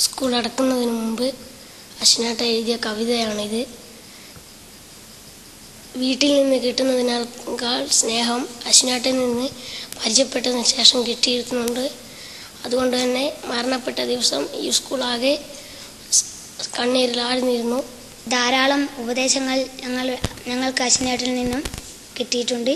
School അടക്കുന്നതിന് മുമ്പ് അശ്നാട്ട എഴുതിയ കവിതയാണിത് വീട്ടിൽ നിന്ന് കിട്ടുന്നതിനേക്കാൾ സ്നേഹം അശ്നാട്ടിൽ നിന്ന് പരിചയപ്പെട്ടതിന് ശേഷം കിട്ടിയിരുന്നുണ്ട് അതുകൊണ്ട് തന്നെ മരണപ്പെട്ട ദിവസം ഈ സ്കൂളാകെ സ് കണ്ണീരിൽ ആഴ്ന്നിരുന്നു ധാരാളം ഉപദേശങ്ങൾ ഞങ്ങൾ ഞങ്ങൾക്ക് അശ്വിനേട്ടനിൽ നിന്നും കിട്ടിയിട്ടുണ്ട്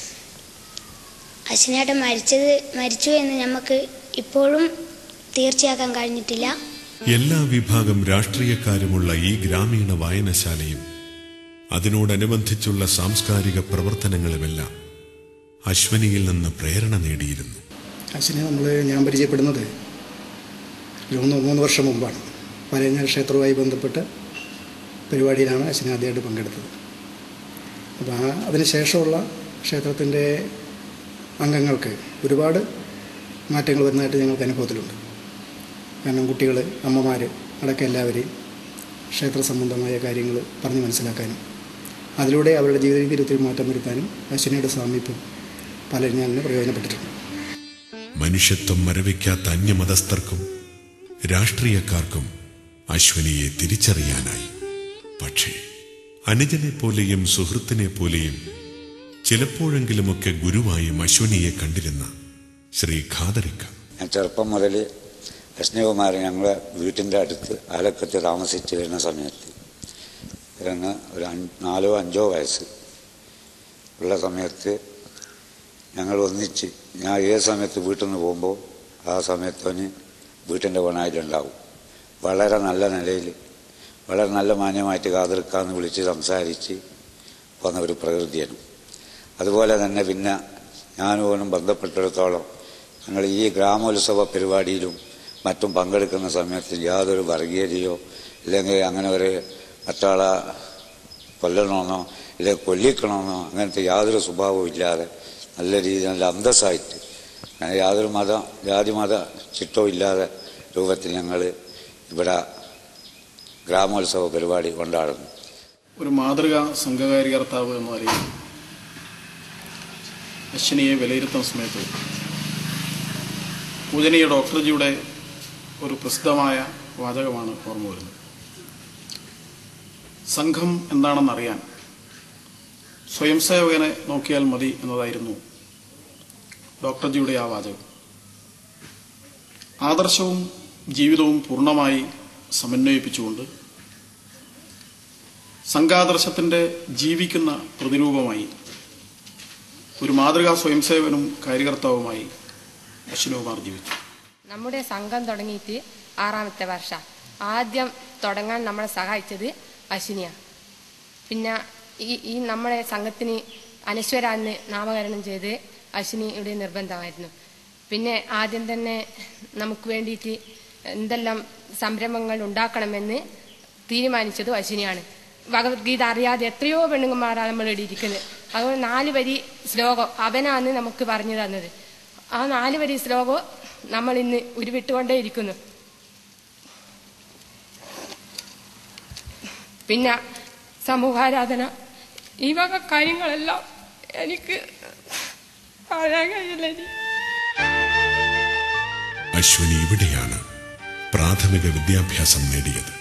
അശ്വിനേട്ടൻ മരിച്ചത് മരിച്ചു എന്ന് നമുക്ക് ഇപ്പോഴും തീർച്ചയാക്കാൻ കഴിഞ്ഞിട്ടില്ല എല്ലാ വിഭാഗം രാഷ്ട്രീയക്കാരുമുള്ള ഈ ഗ്രാമീണ വായനശാലയും അതിനോടനുബന്ധിച്ചുള്ള സാംസ്കാരിക പ്രവർത്തനങ്ങളുമെല്ലാം അശ്വനിയിൽ നിന്ന് പ്രേരണ നേടിയിരുന്നു അശ്വിനെ നമ്മൾ ഞാൻ പരിചയപ്പെടുന്നത് ഒരു മൂന്ന് മൂന്ന് വർഷം മുമ്പാണ് പരഞ്ഞാൽ ക്ഷേത്രവുമായി ബന്ധപ്പെട്ട് പരിപാടിയിലാണ് അശ്വിനെ ആദ്യമായിട്ട് പങ്കെടുത്തത് അപ്പോൾ ആ അതിന് ശേഷമുള്ള ക്ഷേത്രത്തിൻ്റെ അംഗങ്ങൾക്ക് ഒരുപാട് മാറ്റങ്ങൾ വരുന്നതായിട്ട് ഞങ്ങൾക്ക് അനുഭവത്തിലുണ്ട് കാരണം കുട്ടികൾ അമ്മമാർ അടക്കം എല്ലാവരെയും ക്ഷേത്ര സംബന്ധമായ കാര്യങ്ങൾ പറഞ്ഞ് മനസ്സിലാക്കാനും അതിലൂടെ അവരുടെ ജീവിത രീതിയിൽ ഒത്തിരി മാറ്റം വരുത്താനും അശ്വിനിയുടെ സാമീപ്യം പലരും ഞാൻ പ്രയോജനപ്പെട്ടിട്ടുണ്ട് മനുഷ്യത്വം മരവിക്കാത്ത അന്യമതസ്ഥർക്കും രാഷ്ട്രീയക്കാർക്കും അശ്വനിയെ തിരിച്ചറിയാനായി പക്ഷേ അനുജനെ പോലെയും സുഹൃത്തിനെ പോലെയും ചിലപ്പോഴെങ്കിലുമൊക്കെ ഗുരുവായും അശ്വനിയെ കണ്ടിരുന്ന ശ്രീ ഖാദറിക്ക ഞാൻ ചെറുപ്പം മുതൽ കൃഷ്ണകുമാർ ഞങ്ങളെ വീട്ടിൻ്റെ അടുത്ത് ആലക്കത്ത് താമസിച്ച് വരുന്ന സമയത്ത് ഇരുന്ന് ഒരു അഞ്ച് നാലോ അഞ്ചോ വയസ്സ് ഉള്ള സമയത്ത് ഞങ്ങൾ ഒന്നിച്ച് ഞാൻ ഏത് സമയത്ത് വീട്ടിൽ നിന്ന് പോകുമ്പോൾ ആ സമയത്ത് അവന് വീട്ടിൻ്റെ പണായിട്ടുണ്ടാവും വളരെ നല്ല നിലയിൽ വളരെ നല്ല മാന്യമായിട്ട് കാതിർക്കാന്ന് വിളിച്ച് സംസാരിച്ച് വന്ന ഒരു പ്രകൃതിയാണ് അതുപോലെ തന്നെ പിന്നെ ഞാനും ബന്ധപ്പെട്ടിടത്തോളം ഞങ്ങൾ ഈ ഗ്രാമോത്സവ പരിപാടിയിലും മറ്റും പങ്കെടുക്കുന്ന സമയത്ത് യാതൊരു വർഗീയതയോ ഇല്ലെങ്കിൽ അങ്ങനെ ഒരു മറ്റാളെ കൊല്ലണമെന്നോ അല്ലെങ്കിൽ കൊല്ലിക്കണമെന്നോ അങ്ങനത്തെ യാതൊരു സ്വഭാവവും ഇല്ലാതെ നല്ല രീതിയിൽ നല്ല അന്തസ്സായിട്ട് അങ്ങനെ യാതൊരു മത ജാതി മത ചിട്ടവും ഇല്ലാതെ രൂപത്തിൽ ഞങ്ങൾ ഇവിടെ ഗ്രാമോത്സവ പരിപാടി കൊണ്ടാടുന്നു ഒരു മാതൃകാ സംഘകാര്യകർത്താവ് എന്ന നിലയിൽ അശ്വിനിയെ വിലയിരുത്തുന്ന സമയത്ത് പൂജനീയ ഡോക്ടർജിയുടെ ഒരു പ്രസിദ്ധമായ വാചകമാണ് ഓർമ്മ വരുന്നത് സംഘം എന്താണെന്നറിയാൻ സ്വയം സേവകനെ നോക്കിയാൽ മതി എന്നതായിരുന്നു ഡോക്ടർജിയുടെ ആ വാചകം ആദർശവും ജീവിതവും പൂർണ്ണമായി സമന്വയിപ്പിച്ചുകൊണ്ട് സംഘാദർശത്തിൻ്റെ ജീവിക്കുന്ന പ്രതിരൂപമായി ഒരു മാതൃകാ സ്വയംസേവനും കാര്യകർത്താവുമായി അശ്വിനകുമാർ ജീവിച്ചു നമ്മുടെ സംഘം തുടങ്ങിയിട്ട് ആറാമത്തെ വർഷ ആദ്യം തുടങ്ങാൻ നമ്മളെ സഹായിച്ചത് അശ്വിനിയാണ് പിന്നെ ഈ ഈ നമ്മുടെ സംഘത്തിന് അനശ്വര എന്ന് നാമകരണം ചെയ്ത് അശ്വിനിയുടെ നിർബന്ധമായിരുന്നു പിന്നെ ആദ്യം തന്നെ നമുക്ക് വേണ്ടിയിട്ട് എന്തെല്ലാം സംരംഭങ്ങൾ ഉണ്ടാക്കണമെന്ന് തീരുമാനിച്ചതും അശ്വിനിയാണ് ഭഗവത്ഗീത അറിയാതെ എത്രയോ പെണ്ണുങ്ങന്മാരാണ് നമ്മൾ ഇവിടെ ഇരിക്കുന്നത് അതുകൊണ്ട് നാല് വരി ശ്ലോകം അവനാണ് നമുക്ക് പറഞ്ഞു തന്നത് ആ നാല് വരി ശ്ലോകവും നമ്മൾ ഇന്ന് ഉരുവിട്ടുകൊണ്ടേയിരിക്കുന്നു പിന്നെ സമൂഹാരാധന ഈ വക കാര്യങ്ങളെല്ലാം എനിക്ക് പറയാൻ കഴിയില്ല ഇനി. അശ്വനി ഇവിടെയാണ് പ്രാഥമിക വിദ്യാഭ്യാസം നേടിയത്